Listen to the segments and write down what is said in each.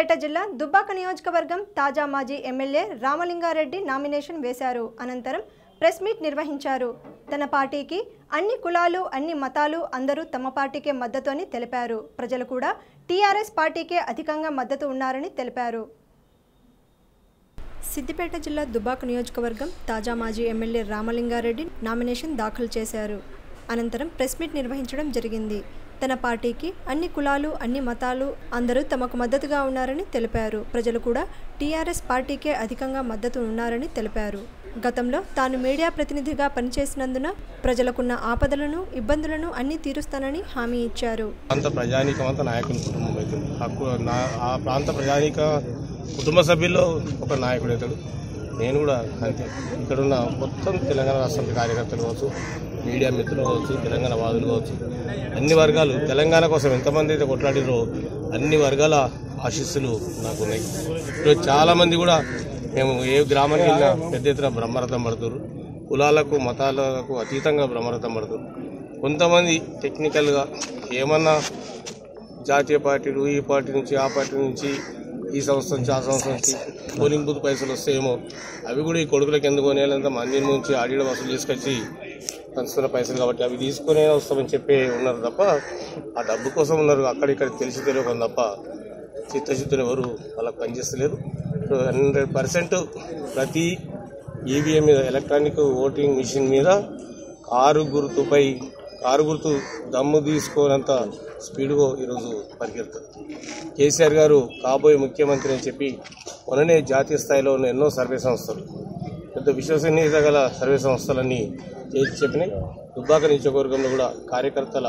సిద్దిపేట జిల్లా దుబ్బాక నియోజకవర్గం తాజా మాజీ ఎమ్మెల్యే రామలింగారెడ్డి నామినేషన్ వేశారు అనంతరం ప్రెస్ మీట్ నిర్వహించారు తన పార్టీకి అన్ని కులాలు అన్ని మతాలు అందరూ తమ పార్టీకే మద్దతు అని తెలిపారు ప్రజలు కూడా టీఆర్ఎస్ పార్టీకే అధికంగా మద్దతు ఉన్నారని తెలిపారు సిద్దిపేట జిల్లా దుబ్బాక నియోజకవర్గం తాజా మాజీ ఎమ్మెల్యే రామలింగారెడ్డి నామినేషన్ దాఖలు చేశారు అనంతరం ప్రెస్ మీట్ నిర్వహించడం జరిగింది తన పార్టీకి అన్ని కులాలు అన్ని మతాలు అందరూ తమకు మద్దతుగా ఉన్నారని తెలిపారు ప్రజలు కూడా టీఆర్ఎస్ పార్టీకే అధికంగా మద్దతు ఉన్నారని తెలిపారు గతంలో తాను మీడియా ప్రతినిధిగా పనిచేసినందున ప్రజలకున్న ఆపదలను ఇబ్బందులను అన్ని తీరుస్తానని హామీ ఇచ్చారు ప్రాంత ప్రజానీకం అంతా నాయకుని కుటుంబం అవుతుంది హక్కు నా ఆ ప్రాంత ప్రజానీక కుటుంబ సభ్యుల్లో ఒక నాయకుడు అవుతాడు నేను కూడా అంతే ఇక్కడున్న మొత్తం తెలంగాణ రాష్ట్ర కార్యకర్తలు కావచ్చు మీడియా మిత్రులు కావచ్చు తెలంగాణ వాదులు కావచ్చు అన్ని వర్గాలు తెలంగాణ కోసం ఎంతమంది అయితే కొట్లాడిరో అన్ని వర్గాల ఆశీస్సులు నాకు ఉన్నాయి ఈరోజు చాలా మంది కూడా మేము ఏ గ్రామానికి వెళ్ళినా పెద్ద ఎత్తున బ్రహ్మరథం పడుతున్నారు కులాలకు మతాలకు అతీతంగా బ్రహ్మరథం పడుతున్నారు కొంతమంది టెక్నికల్గా ఏమన్నా జాతీయ పార్టీలు ఈ పార్టీ నుంచి ఆ పార్టీ నుంచి ఈ సంస్థ నుంచి ఆ సంస్థ నుంచి పోలింగ్ బూత్ పైసలు వస్తాయేమో అవి కూడా ఈ కొడుకులకు ఎందుకు కొనేయాలంత మంది నుంచి ఆడియో వసూలు తీసుకొచ్చి పంచుతున్న పైసలు కాబట్టి అవి తీసుకునే వస్తామని చెప్పి ఉన్నారు తప్ప ఆ డబ్బు కోసం ఉన్నారు అక్కడిక్కడ తెలిసి తెలియకుండా తప్ప చిత్తశుద్ధులు ఎవరు వాళ్ళకి పనిచేస్తలేరు హండ్రెడ్ పర్సెంట్ ప్రతి ఈవీఎం మీద ఎలక్ట్రానిక్ ఓటింగ్ మిషన్ మీద కారు గుర్తుపై కారు గుర్తు దమ్ము తీసుకోనంత స్పీడ్గా ఈరోజు పరిగెడుతుంది కేసీఆర్ గారు కాబోయే ముఖ్యమంత్రి అని చెప్పి మొన్ననే జాతీయ స్థాయిలో ఉన్న ఎన్నో సర్వే సంస్థలు పెద్ద విశ్వసనీయత గల సర్వే సంస్థలన్నీ చేసి చెప్పినాయి దుబ్బాక నియోజకవర్గంలో కూడా కార్యకర్తల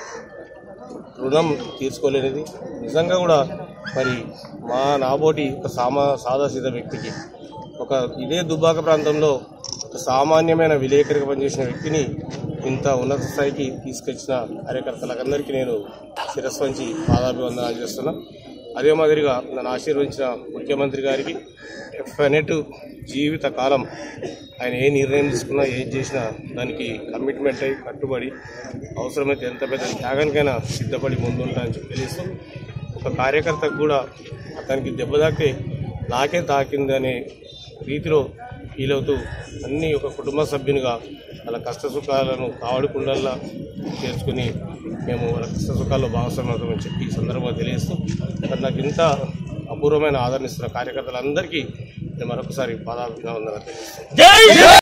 రుణం తీర్చుకోలేనిది నిజంగా కూడా మరి మా నాబోటి ఒక సామా సాదాసీద వ్యక్తికి ఒక ఇదే దుబ్బాక ప్రాంతంలో ఒక సామాన్యమైన విలేకరిగా పనిచేసిన వ్యక్తిని ఇంత ఉన్నత స్థాయికి తీసుకొచ్చిన కార్యకర్తలందరికీ నేను శిరస్సు వంచి పాదాభివందనాలు చేస్తున్నా అదే మాదిరిగా నన్ను ఆశీర్వదించిన ముఖ్యమంత్రి గారికి డెఫినెట్ జీవిత కాలం ఆయన ఏ నిర్ణయం తీసుకున్నా ఏం చేసినా దానికి కమిట్మెంట్ అయి కట్టుబడి అవసరమైతే ఎంత పెద్ద త్యాగానికైనా సిద్ధపడి ముందుంటా అని చెప్పి తెలుస్తూ ఒక కార్యకర్తకు కూడా అతనికి దెబ్బ తాకితే నాకే తాకింది అనే రీతిలో ఫీల్ అవుతూ అన్ని ఒక కుటుంబ సభ్యునిగా వాళ్ళ కష్ట సుఖాలను కావడికుండల్లా చేర్చుకుని మేము వాళ్ళ కష్ట సుఖాల్లో భాగస్వామ్యం అవుతామని చెప్పి ఈ సందర్భంగా తెలియజేస్తూ మరి నాకు ఇంత అపూర్వమైన ఆదరణ ఇస్తున్న కార్యకర్తలందరికీ నేను మరొకసారి పాదాభివందనాలు తెలియజేస్తాను